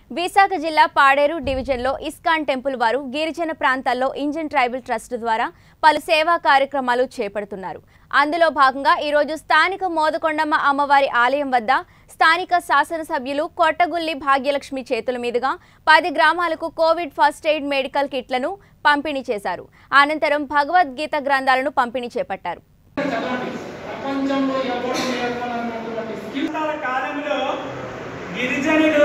విశాఖ జిల్లా పాడేరు డివిజన్లో ISKCON temple వారు గిరిజన ప్రాంతాల్లో ఇంజన్ ట్రైబల్ ట్రస్ట్ ద్వారా పలు సేవా కార్యక్రమాలు చేపడుతున్నారు అందులో భాగంగా ఈరోజు స్థానిక మోదకొండమ్మ అమ్మవారి ఆలయం వద్ద స్థానిక శాసనసభ్యులు కొట్టగుల్లి భాగ్యలక్ష్మి చేతుల మీదుగా పది గ్రామాలకు కోవిడ్ ఫస్ట్ ఎయిడ్ మెడికల్ కిట్లను పంపిణీ చేశారు అనంతరం భగవద్గీత గ్రంథాలను పంపిణీ చేపట్టారు ప్రపంచంలో ఎవరు నేర్పనన్నటువంటి స్కిల్ సంవత్సరాల కాలంలో గిరిజనులు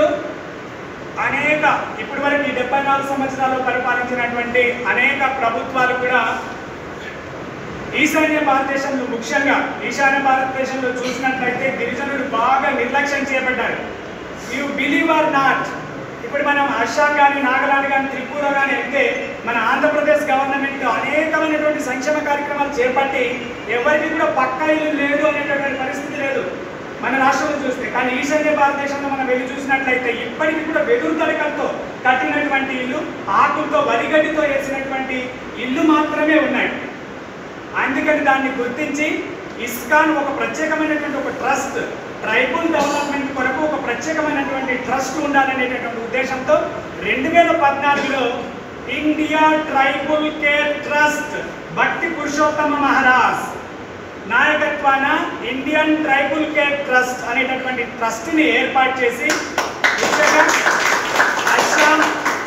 అనేక ఇప్పటి వరకు ఈ డెబ్బై నాలుగు సంవత్సరాలు పరిపాలించినటువంటి అనేక ప్రభుత్వాలు కూడా ఈశాన్య భారతదేశంలో ముఖ్యంగా ఈశాన్య భారతదేశంలో చూసినట్లయితే గిరిజనులు బాగా నిర్లక్ష్యం చేయబడ్డారు యూ బిలీవ్ ఆర్ నాట్ ఇప్పుడు మనం అస్సాం కానీ నాగాలాండ్ కానీ త్రిపుర కానీ వెళ్తే మన ఆంధ్రప్రదేశ్ గవర్నమెంట్ అనేకమైనటువంటి సంక్షేమ కార్యక్రమాలు చేపట్టి ఎవరికి కూడా పక్కా ఇల్లు లేదు అనేటటువంటి పరిస్థితి లేదు మన రాష్ట్రంలో చూస్తే కానీ ఈశాన్య భారతదేశంలో మనం వెళ్ళి చూసినట్లయితే ఇప్పటికీ కూడా వెదురు తడకలతో కట్టినటువంటి ఇల్లు ఆకులతో వరిగడ్డితో వేసినటువంటి ఇల్లు మాత్రమే ఉన్నాయి అందుకని దాన్ని గుర్తించి ఇస్కాన్ ఒక ప్రత్యేకమైనటువంటి ఒక ట్రస్ట్ ట్రైబల్ డెవలప్మెంట్ కొరకు ఒక ప్రత్యేకమైనటువంటి ట్రస్ట్ ఉండాలనేటటువంటి ఉద్దేశంతో రెండు వేల పద్నాలుగులో India tribal care trust Bhakti Purushottama Maharaj నాయకత్వాన ఇండియన్ ట్రైబల్ కేర్ ట్రస్ట్ అనేటటువంటి ట్రస్ట్ని ఏర్పాటు చేసి ముఖ్యంగా అస్సాం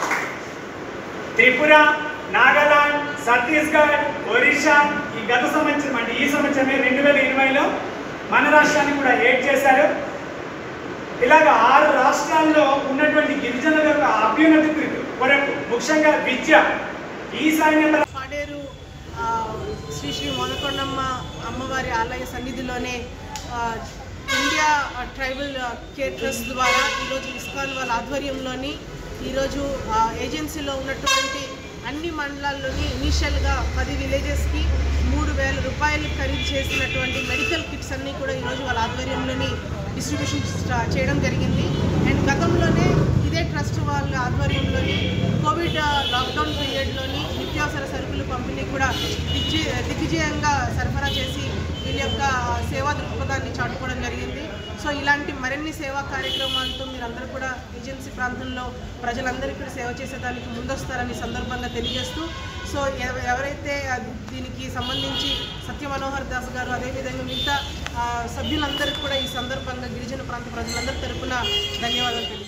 త్రిపుర నాగాలాండ్ ఛత్తీస్గఢ్ ఒరిస్సా ఈ గత సంవత్సరం అంటే ఈ సంవత్సరమే రెండు వేల ఇరవైలో మన రాష్ట్రాన్ని కూడా ఏడ్ చేశారు ఇలాగ ఆరు రాష్ట్రాల్లో ఉన్నటువంటి గిరిజనుల యొక్క అభ్యున్నతి కొరకు ముఖ్యంగా విద్య ఈశాన్య పాడేరు ఆ, శ్రీ శ్రీ మొదకొండమ్మ అమ్మవారి ఆలయ సన్నిధిలోనే ఆ, ఇండియా ట్రైబల్ కేర్ ట్రస్ట్ ద్వారా ఈరోజు ఇస్కాన్ వాళ్ళ ఆధ్వర్యంలోని ఈరోజు ఆ, ఏజెన్సీలో ఉన్నటువంటి అన్ని మండలాల్లోని ఇనీషియల్గా పది విలేజెస్కి మూడు వేల రూపాయలు ఖరీదు చేసినటువంటి మెడికల్ కిట్స్ అన్నీ కూడా ఈరోజు వాళ్ళ ఆధ్వర్యంలోని డిస్ట్రిబ్యూషన్ స్టా- చేయడం జరిగింది అండ్ గతంలోనే ఇదే ట్రస్ట్ వాళ్ళ ఆధ్వర్యంలోని కోవిడ్ ఆ, లాక్డౌన్ పీరియడ్లోని నిత్యావసర సరుకులు పంపిణీ కూడా దిగ్జయ దిగ్విజయంగా సరఫరా చేసి వీళ్ళ యొక్క ఆ, సేవా దృక్పథాన్ని చాటుకోవడం జరిగింది సో ఇలాంటి మరిన్ని సేవా కార్యక్రమాలతో మీరందరూ కూడా ఏజెన్సీ ప్రాంతంలో ప్రజలందరికీ కూడా సేవ చేసేదానికి ముందొస్తారని సందర్భంగా తెలియజేస్తూ సో ఎవ- ఎవరైతే ఆ, దీనికి సంబంధించి సత్య మనోహర్ దాస్ గారు అదేవిధంగా మిగతా ఆ, సభ్యులందరికీ కూడా ఈ సందర్భంగా గిరిజన ప్రాంత ప్రజలందరి తరపున ధన్యవాదాలు తెలియజేస్తాను